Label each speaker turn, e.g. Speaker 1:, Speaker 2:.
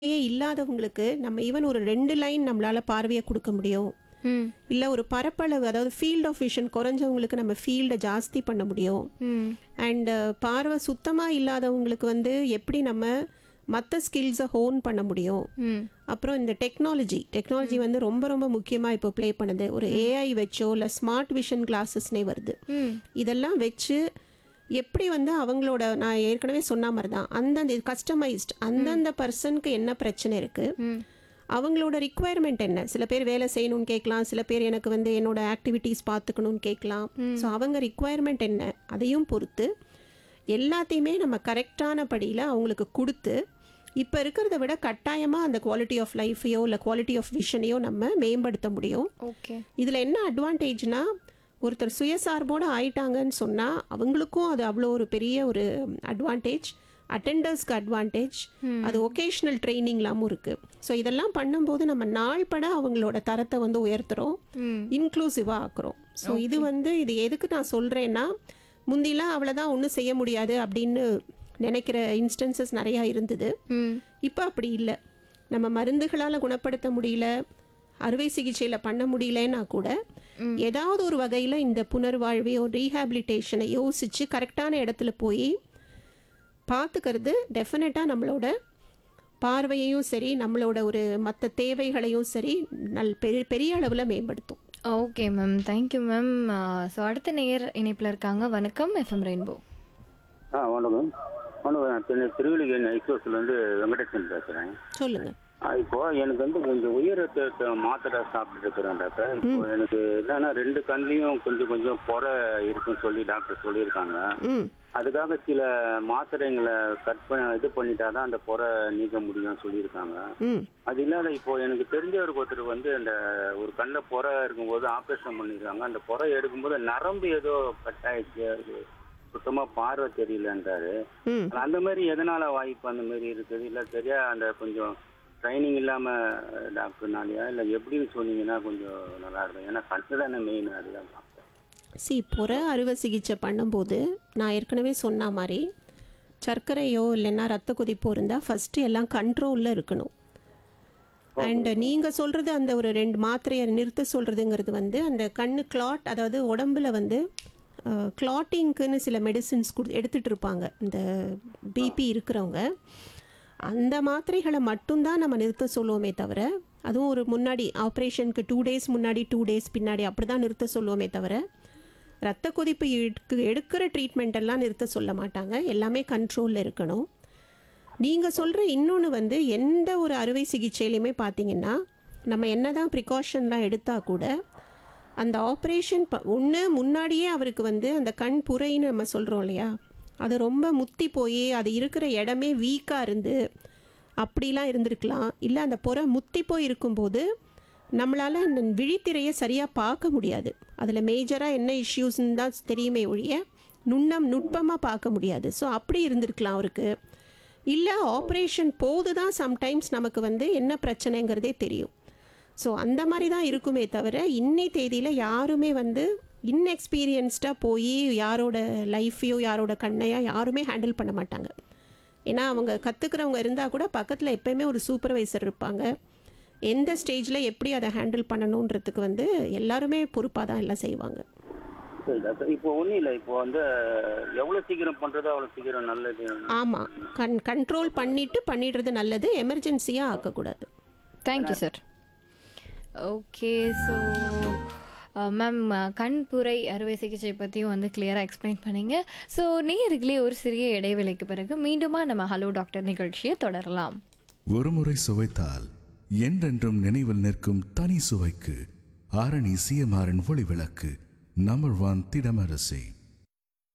Speaker 1: இல்லாதவங்களுக்கு நம்ம ஈவன் ஒரு ரெண்டு லைன் நம்மளால பார்வையை கொடுக்க முடியும்
Speaker 2: ம்
Speaker 1: இல்லை ஒரு பரப்பளவு அதாவது ஃபீல்ட் ஆஃப் விஷன் குறைஞ்சவங்களுக்கு நம்ம ஃபீல்டை ஜாஸ்தி பண்ண முடியும்
Speaker 2: ம்
Speaker 1: அண்ட் பார்வை சுத்தமாக இல்லாதவங்களுக்கு வந்து எப்படி நம்ம மற்ற ஸ்கில்ஸை ஹோன் பண்ண முடியும்
Speaker 2: ம்
Speaker 1: அப்புறம் இந்த டெக்னாலஜி டெக்னாலஜி வந்து ரொம்ப ரொம்ப முக்கியமாக இப்போ ப்ளே பண்ணுது ஒரு ஏஐ வச்சோ இல்லை ஸ்மார்ட் விஷன் கிளாஸஸ்னே வருது
Speaker 2: ம்
Speaker 1: இதெல்லாம் வச்சு எப்படி வந்து அவங்களோட நான் ஏற்கனவே சொன்ன மாதிரி தான் அந்தந்த கஸ்டமைஸ்ட் அந்தந்த பர்சனுக்கு என்ன பிரச்சனை இருக்குது
Speaker 2: ம்
Speaker 1: அவங்களோட ரிக்குவயர்மெண்ட் என்ன சில பேர் வேலை செய்யணும்னு கேட்கலாம் சில பேர் எனக்கு வந்து என்னோட ஆக்டிவிட்டீஸ் பார்த்துக்கணும்னு கேட்கலாம் ஸோ அவங்க ரிக்குவயர்மெண்ட் என்ன அதையும் பொறுத்து எல்லாத்தையுமே நம்ம கரெக்டான படியில் அவங்களுக்கு கொடுத்து இப்போ இருக்கிறத விட கட்டாயமாக அந்த குவாலிட்டி ஆஃப் லைஃபையோ இல்லை குவாலிட்டி ஆஃப் விஷனையோ நம்ம மேம்படுத்த முடியும்
Speaker 2: ஓகே
Speaker 1: இதில் என்ன அட்வான்டேஜ்னா ஒருத்தர் சுயசார்போடு ஆயிட்டாங்கன்னு சொன்னால் அவங்களுக்கும் அது அவ்வளோ ஒரு பெரிய ஒரு அட்வான்டேஜ் அட்டெண்டர்ஸ்க்கு அட்வான்டேஜ் அது ஒகேஷ்னல் ட்ரைனிங்லாமும் இருக்குது ஸோ இதெல்லாம் பண்ணும்போது நம்ம நாள்பட அவங்களோட தரத்தை வந்து உயர்த்துறோம்
Speaker 2: ம்
Speaker 1: இன்க்ளூசிவாக ஆக்குறோம் ஸோ இது வந்து இது எதுக்கு நான் சொல்கிறேன்னா முந்திலாம் அவ்வளோதான் ஒன்றும் செய்ய முடியாது அப்படின்னு நினைக்கிற இன்ஸ்டன்சஸ் நிறையா இருந்தது
Speaker 2: ம்
Speaker 1: இப்போ அப்படி இல்லை நம்ம மருந்துகளால் குணப்படுத்த முடியல அறுவை சிகிச்சையில் பண்ண முடியலன்னா கூட ஏதாவது ஒரு வகையில் இந்த புனர்வாழ்வையோ ரீஹாபிலிட்டேஷனை யோசித்து கரெக்டான இடத்துல போய் பார்த்துக்கிறது டெஃபினட்டாக நம்மளோட பார்வையையும் சரி நம்மளோட ஒரு மற்ற தேவைகளையும் சரி நல் பெரிய பெரிய அளவில் மேம்படுத்தும்
Speaker 2: okay ma'am thank you ma'am so அடுத்த நேயர் இணைப்பில் இருக்காங்க வணக்கம் எஃப்எம் ரெயின்போ
Speaker 3: ஆ வணக்கம் வணக்கம் நான் திரு திருவள்ளிகேணி ஐசோஸ்லேருந்து வெங்கடேசன் பேசுகிறேன்
Speaker 1: சொல்லுங்கள்
Speaker 3: இப்போ எனக்கு வந்து கொஞ்சம் உயர் ரத்த அழுத்த மாத்திரை சாப்பிட்டு இருக்கிறேன் டாக்டர் இப்போ எனக்கு என்னன்னா ரெண்டு கண்ணிலையும் கொஞ்சம் கொஞ்சம் பொறை இருக்குன்னு சொல்லி டாக்டர் சொல்லியிருக்காங்க
Speaker 1: ம்
Speaker 3: அதுக்காக சில மாத்திரைங்களை கட் பண்ண இது பண்ணிட்டா தான் அந்த பொறை நீக்க முடியும்னு சொல்லியிருக்காங்க
Speaker 1: ம்
Speaker 3: அது இல்லாத இப்போ எனக்கு தெரிஞ்சவருக்கு ஒருத்தர் வந்து அந்த ஒரு கண்ணில் பொறை இருக்கும்போது ஆப்ரேஷன் பண்ணியிருக்காங்க அந்த பொறை எடுக்கும்போது நரம்பு ஏதோ கட் ஆயிடுச்சு அது சுத்தமாக பார்வை தெரியலன்றாரு
Speaker 1: ம்
Speaker 3: ஆனா, அந்த மாதிரி எதனால வாய்ப்பு அந்த மாதிரி இருக்குது இல்லை சரியா அந்த கொஞ்சம் ட்ரைனிங் இல்லாம டாக்டர்னாலயா இல்லை எப்படின்னு சொன்னீங்கன்னா கொஞ்சம் நல்லா இருக்கும் ஏன்னா கண்ணு தானே மெயின் அதுதான் பார்த்தேன்
Speaker 1: சி புற அறுவை சிகிச்சை பண்ணும்போது நான் ஏற்கனவே சொன்ன மாதிரி சர்க்கரையோ இல்லைன்னா ரத்த கொதிப்போ இருந்தால் ஃபஸ்ட்டு எல்லாம் கண்ட்ரோலில் இருக்கணும் அண்ட் நீங்கள் சொல்கிறது அந்த ஒரு ரெண்டு மாத்திரையை நிறுத்த சொல்கிறதுங்கிறது வந்து அந்த கண்ணு கிளாட் அதாவது உடம்புல வந்து கிளாட்டிங்க்குன்னு சில மெடிசின்ஸ் கொடு எடுத்துகிட்டு இருப்பாங்க இந்த பிபி இருக்கிறவங்க அந்த மாத்திரைகளை மட்டும்தான் நம்ம நிறுத்த சொல்லுவோமே தவிர அதுவும் ஒரு முன்னாடி ஆப்ரேஷனுக்கு டூ டேஸ் முன்னாடி டூ டேஸ் பின்னாடி அப்படி தான் நிறுத்த சொல்லுவோமே தவிர ரத்த கொதிப்பு எடுக்கு எடுக்கிற ட்ரீட்மெண்ட் எல்லாம் நிறுத்த சொல்ல மாட்டாங்க எல்லாமே கண்ட்ரோலில் இருக்கணும் நீங்கள் சொல்கிற இன்னொன்று வந்து எந்த ஒரு அறுவை சிகிச்சையிலையுமே பார்த்தீங்கன்னா நம்ம என்னதான் ப்ரிகாஷன்லாம் எடுத்தால் கூட அந்த ஆப்ரேஷன் ப ஒன்று முன்னாடியே அவருக்கு வந்து அந்த கண் புரைன்னு நம்ம சொல்கிறோம் இல்லையா அது ரொம்ப முத்தி போய் அது இருக்கிற இடமே வீக்காக இருந்து அப்படிலாம் இருந்திருக்கலாம் இல்லை அந்த புறை முத்தி போய் இருக்கும்போது நம்மளால் அந்த விழித்திரையை சரியாக பார்க்க முடியாது அதில் மேஜராக என்ன இஷ்யூஸ்ன்னு தான் தெரியுமே ஒழிய நுண்ணம் நுட்பமாக பார்க்க முடியாது ஸோ அப்படி இருந்திருக்கலாம் அவருக்கு இல்லை ஆப்ரேஷன் போது தான் சம்டைம்ஸ் நமக்கு வந்து என்ன பிரச்சனைங்கிறதே தெரியும் ஸோ அந்த மாதிரி தான் இருக்குமே தவிர இன்னை தேதியில் யாருமே வந்து இன்எக்ஸ்பீரியன்ஸ்டாக போய் யாரோட லைஃப்பையோ யாரோட கண்ணையோ யாருமே ஹேண்டில் பண்ண மாட்டாங்க ஏன்னா அவங்க கற்றுக்கிறவங்க இருந்தால் கூட பக்கத்தில் எப்பயுமே ஒரு சூப்பர்வைசர் இருப்பாங்க எந்த ஸ்டேஜில் எப்படி அதை ஹேண்டில் பண்ணணுன்றதுக்கு வந்து எல்லாருமே பொறுப்பாக தான் எல்லாம் செய்வாங்க
Speaker 3: சரி டாக்டர் இப்போ ஒன்றும் இல்லை இப்போ வந்து எவ்வளோ சீக்கிரம் பண்ணுறதோ அவ்வளோ சீக்கிரம் நல்லது
Speaker 1: ஆமாம் கண் கண்ட்ரோல் பண்ணிவிட்டு பண்ணிடுறது நல்லது எமர்ஜென்சியாக ஆக்கக்கூடாது
Speaker 2: thank you sir okay so ma'am கண்புரை அறுவை சிகிச்சை பற்றியும் வந்து கிளியராக எக்ஸ்பிளைன் பண்ணீங்க ஸோ நேயர்களே ஒரு சிறிய இடைவேளைக்கு பிறகு மீண்டுமா நம்ம ஹலோ டாக்டர் நிகழ்ச்சியை தொடரலாம்
Speaker 4: ஒருமுறை சுவைத்தால் என்றென்றும் நினைவில் நிற்கும் தனி சுவைக்கு ஆரணி சிஎம்ஆரின் ஒளி விளக்கு நம்பர் ஒன் திடமரசி